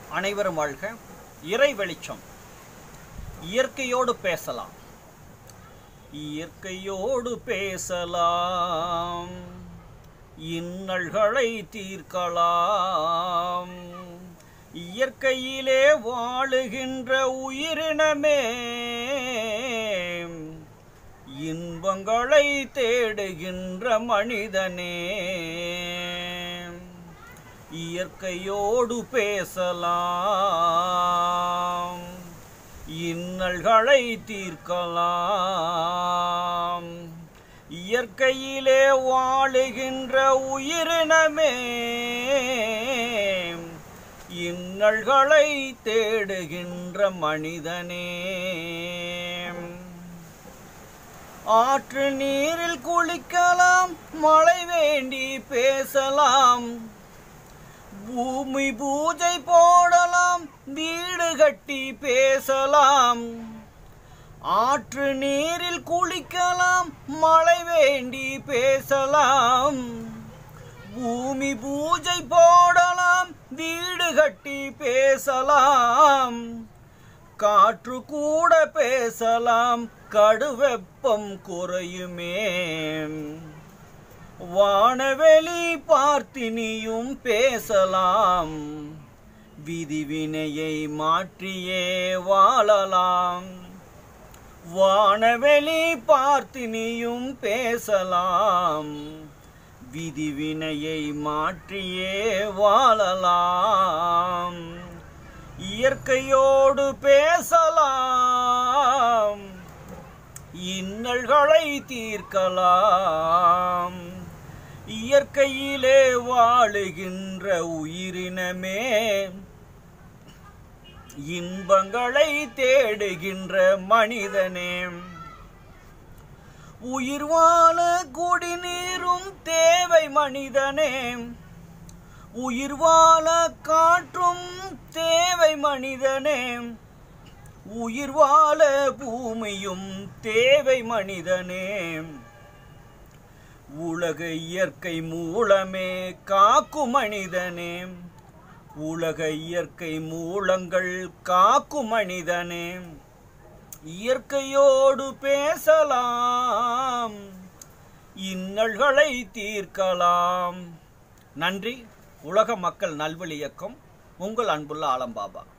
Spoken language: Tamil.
அனைவரும் வாழ்க இறை வெளிச்சம் இயற்கையோடு பேசலாம் இயற்கையோடு பேசலாம் இன்னல்களை தீர்க்கலாம் இயற்கையிலே வாழுகின்ற உயிரினமே இன்பங்களை தேடுகின்ற மனிதனே இயற்கையோடு பேசலாம் இன்னல்களை தீர்க்கலாம் இயற்கையிலே வாழுகின்ற உயிரினமே இன்னல்களை தேடுகின்ற மனிதனே ஆற்று நீரில் குளிக்கலாம் மழை வேண்டி பேசலாம் பூமி பூஜை போடலாம் வீடு கட்டி பேசலாம் ஆற்று நீரில் குளிக்கலாம் மழை வேண்டி பேசலாம் பூமி பூஜை போடலாம் வீடு கட்டி பேசலாம் காற்று கூட பேசலாம் கடுவெப்பம் குறையுமே வானவெளி பார்த்தினியும் பேசலாம் விதிவினையை மாற்றியே வாழலாம் வானவெளி பார்த்தினியும் பேசலாம் விதிவினையை மாற்றியே வாழலாம் இயற்கையோடு பேசலாம் இன்னல்களை தீர்க்கலாம் இயற்கையிலே வாழுகின்ற உயிரினமே இன்பங்களை தேடுகின்ற மனிதனே உயிர் வாழ குடிநீரும் தேவை மனிதனே உயிர் வாழ காற்றும் தேவை மனிதனே உயிர் வாழ பூமியும் தேவை மனிதனே உலக இயற்கை மூலமே காக்கும் மனிதனே உலக இயற்கை மூலங்கள் காக்கும் மனிதனே இயற்கையோடு பேசலாம் இன்னல்களை தீர்க்கலாம் நன்றி உலக மக்கள் நல்வழி இயக்கம் உங்கள் அன்புள்ள ஆலம்பாபா